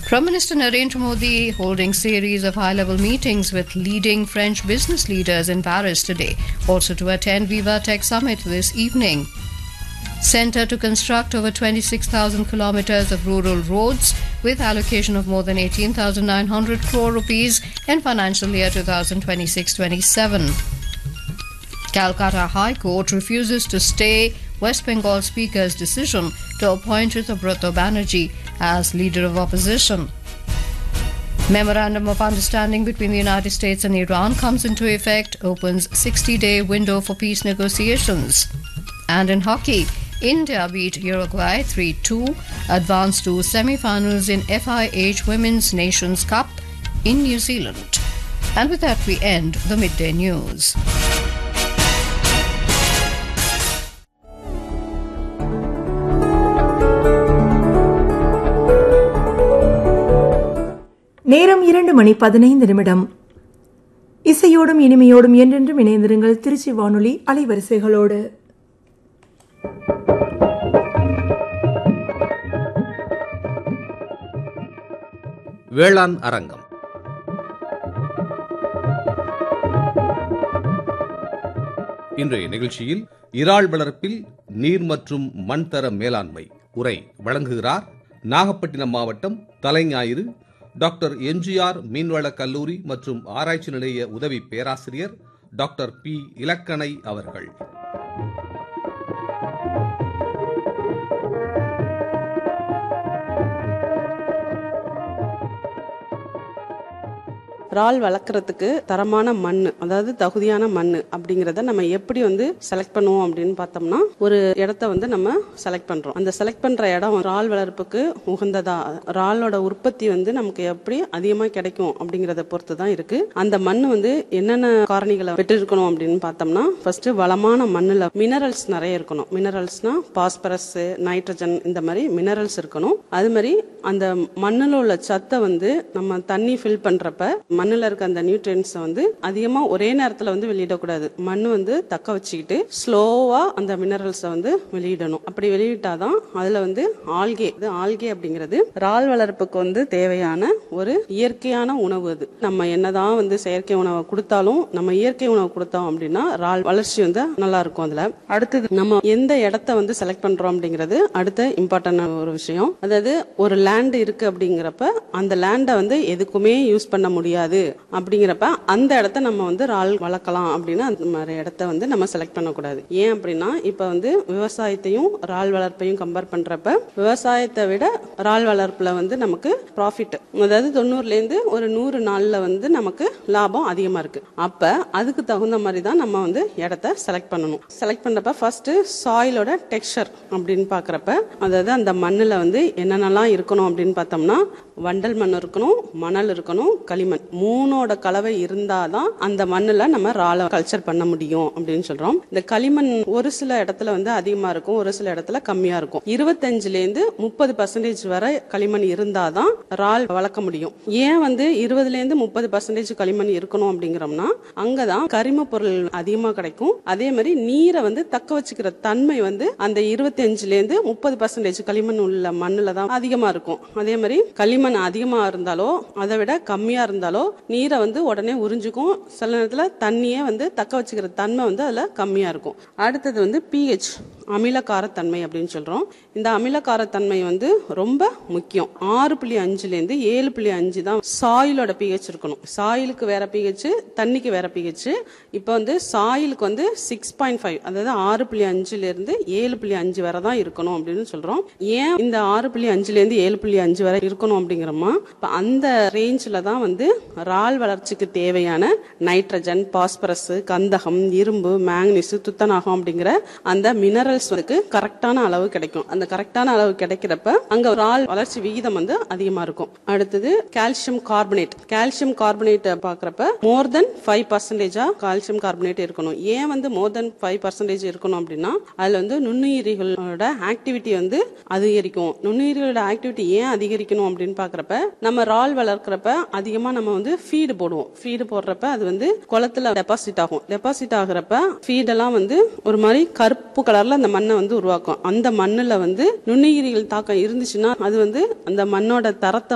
Prime Minister Narendra Modi holding series of high-level meetings with leading French business leaders in Paris today, also to attend Viva Tech Summit this evening. Centre to construct over 26,000 kilometers of rural roads with allocation of more than 18,900 crore rupees in financial year 2026-27. Calcutta High Court refuses to stay West Bengal Speaker's decision to appoint Ritabrata Banerjee as leader of opposition. Memorandum of Understanding between the United States and Iran comes into effect, opens 60-day window for peace negotiations. And in hockey, India beat Uruguay 3-2, advanced to semi-finals in FIH Women's Nations Cup in New Zealand. And with that we end the midday news. நேரம் இரண்டு மணி பதினைந்து நிமிடம் இசையோடும் இனிமையோடும் என்றென்றும் இணைந்திருங்கள் திருச்சி வானொலி அலைவரிசைகளோடு வேளாண் அரங்கம் இன்றைய நிகழ்ச்சியில் இறால் வளர்ப்பில் நீர் மற்றும் மண் தர மேலாண்மை உரை வழங்குகிறார் நாகப்பட்டினம் மாவட்டம் தலைஞாயிறு டாக்டர் எம்ஜிஆர் மீன்வள கல்லூரி மற்றும் ஆராய்ச்சி நிலைய உதவி பேராசிரியர் டாக்டர் பி இலக்கணை அவர்கள் இறால் வளர்க்குறதுக்கு தரமான மண் அதாவது தகுதியான மண் அப்படிங்கிறத நம்ம எப்படி வந்து செலக்ட் பண்ணுவோம் அப்படின்னு பார்த்தோம்னா ஒரு இடத்த வந்து நம்ம செலக்ட் பண்றோம் அந்த செலக்ட் பண்ற இடம் இறால் வளர்ப்புக்கு உகந்ததா இறாலோட உற்பத்தி வந்து நமக்கு எப்படி அதிகமாக கிடைக்கும் அப்படிங்கிறத பொறுத்து தான் இருக்கு அந்த மண் வந்து என்னென்ன காரணிகளை பெற்றிருக்கணும் அப்படின்னு பார்த்தோம்னா ஃபர்ஸ்ட் வளமான மண்ணில் மினரல்ஸ் நிறைய இருக்கணும் மினரல்ஸ்னா பாஸ்பரஸ் நைட்ரஜன் இந்த மாதிரி மினரல்ஸ் இருக்கணும் அது மாதிரி அந்த மண்ணில் உள்ள சத்தை வந்து நம்ம தண்ணி ஃபில் பண்றப்ப மண்ணில் இருக்க அந்த நியூட்ரியன்ஸை வந்து அதிகமா ஒரே நேரத்தில் வந்து வெளியிடக்கூடாது மண் வந்து தக்க வச்சுக்கிட்டு ஸ்லோவா அந்த மினரல்ஸை வந்து வெளியிடணும் அப்படி வெளியிட்டாதான் அதுல வந்து ஆல்கே இது ஆல்கே அப்படிங்கிறது இறால் வளர்ப்புக்கு வந்து தேவையான ஒரு இயற்கையான உணவு அது நம்ம என்னதான் வந்து செயற்கை உணவை கொடுத்தாலும் நம்ம இயற்கை உணவு கொடுத்தோம் அப்படின்னா இறால் வளர்ச்சி வந்து நல்லா இருக்கும் அதுல அடுத்தது நம்ம எந்த இடத்த வந்து செலக்ட் பண்றோம் அப்படிங்கிறது அடுத்த இம்பார்ட்டன்ட் ஒரு விஷயம் அதாவது ஒரு லேண்ட் இருக்கு அப்படிங்கிறப்ப அந்த லேண்டை வந்து எதுக்குமே யூஸ் பண்ண முடியாது அப்படிங்கிறப்ப அந்த இடத்த நம்ம வந்து இறால் வளர்க்கலாம் அப்படின்னு அந்த மாதிரி இடத்த வந்து நம்ம செலக்ட் பண்ணக்கூடாது ஏன் அப்படின்னா இப்ப வந்து விவசாயத்தையும் இறால் வளர்ப்பையும் கம்பேர் பண்றப்ப விவசாயத்தை விட இறால் வளர்ப்புல வந்து நமக்கு ப்ராஃபிட் அதாவது தொண்ணூறுல இருந்து ஒரு நூறு நாள்ல வந்து நமக்கு லாபம் அதிகமா இருக்கு அப்ப அதுக்கு தகுந்த மாதிரி தான் நம்ம வந்து இடத்த செலக்ட் பண்ணணும் செலக்ட் பண்றப்ப ஃபர்ஸ்ட் சாயிலோட டெக்ஸ்சர் அப்படின்னு பாக்குறப்ப அதாவது அந்த மண்ணுல வந்து என்னென்னலாம் இருக்கணும் அப்படின்னு பார்த்தோம்னா வண்டல் மண் இருக்கணும் மணல் இருக்கணும் களிமண் மூணோட கலவை இருந்தாதான் அந்த மண்ணுல நம்ம ராலை கல்ச்சர் பண்ண முடியும் அப்படின்னு சொல்றோம் இந்த களிமண் ஒரு சில இடத்துல வந்து அதிகமா இருக்கும் ஒரு சில இடத்துல கம்மியா இருக்கும் இருபத்தஞ்சுல இருந்து முப்பது பர்சன்டேஜ் வரை களிமண் இருந்தாதான் ரால் வளர்க்க முடியும் ஏன் வந்து இருபதுல இருந்து முப்பது பர்சன்டேஜ் களிமண் இருக்கணும் அப்படிங்கிறோம்னா அங்கதான் கரிம பொருள் அதிகமா கிடைக்கும் அதே மாதிரி நீரை வந்து தக்க வச்சுக்கிற தன்மை வந்து அந்த இருபத்தி அஞ்சுல இருந்து முப்பது பர்சன்டேஜ் களிமண் உள்ள மண்ணுல தான் அதிகமா இருக்கும் அதே மாதிரி களிமண் அதிகமா இருந்தாலோ அதை விட கம்மியா இருந்தாலோ நீரை வந்து உடனே உறிஞ்சுக்கும் சில நேரத்துல தண்ணியே வந்து தக்க வச்சுக்கிற தன்மை வந்து அதுல கம்மியா இருக்கும் அடுத்தது வந்து பிஹெச் அமிலக்காரத்தன்மை அப்படின்னு சொல்றோம் இந்த அமிலக்காரத்தன்மை வந்து ரொம்ப முக்கியம் ஆறு புள்ளி அஞ்சுல இருந்து ஏழு புள்ளி அஞ்சு தான் சாயிலோட பிஹெச் இருக்கணும் சாயிலுக்கு வேற பிஹெச் தண்ணிக்கு வேற பிஹெச் இப்போ வந்து சாயிலுக்கு வந்து சிக்ஸ் பாயிண்ட் ஃபைவ் அதாவது ஆறு புள்ளி அஞ்சுல இருந்து ஏழு புள்ளி அஞ்சு வரை தான் இருக்கணும் அப்படின்னு சொல்றோம் ஏன் இந்த ஆறு புள்ளி அஞ்சுல இருந்து ஏழு புள்ளி அஞ்சு வரை இருக்கணும் அப்படிங்கிறோமா இப்போ அந்த ரேஞ்சில் தான் வந்து இறால் வளர்ச்சிக்கு தேவையான நைட்ரஜன் பாஸ்பரஸ் கந்தகம் இரும்பு மேக்னீஸ் துத்தநாகம் அப்படிங்கிற அந்த மினரல்ஸ் வந்து கரெக்டான அளவு கிடைக்கும் அந்த கரெக்டான அளவு கிடைக்கிறப்ப அங்க இறால் வளர்ச்சி விகிதம் வந்து அதிகமா இருக்கும் அடுத்தது கால்சியம் கார்பனேட் கால்சியம் கார்பனேட் பாக்குறப்ப மோர் தென் ஃபைவ் பர்சன்டேஜா கால்சியம் கார்பனேட் இருக்கணும் ஏன் வந்து மோர் தென் ஃபைவ் பர்சன்டேஜ் இருக்கணும் அப்படின்னா அதுல வந்து நுண்ணுயிரிகளோட ஆக்டிவிட்டி வந்து அதிகரிக்கும் நுண்ணுயிரிகளோட ஆக்டிவிட்டி ஏன் அதிகரிக்கணும் அப்படின்னு பாக்குறப்ப நம்ம இறால் வளர்க்குறப்ப அதிகமா நம்ம வந்து ஃபீடு போடுவோம் ஃபீடு போடுறப்ப அது வந்து குளத்துல டெபாசிட் ஆகும் டெபாசிட் ஆகுறப்ப ஃபீடெல்லாம் வந்து ஒரு மாதிரி கருப்பு கலர்ல அந்த மண்ணை வந்து உருவாக்கும் அந்த மண்ணுல வந்து நுண்ணுயிரிகள் தாக்கம் இருந்துச்சுன்னா அது வந்து அந்த மண்ணோட தரத்தை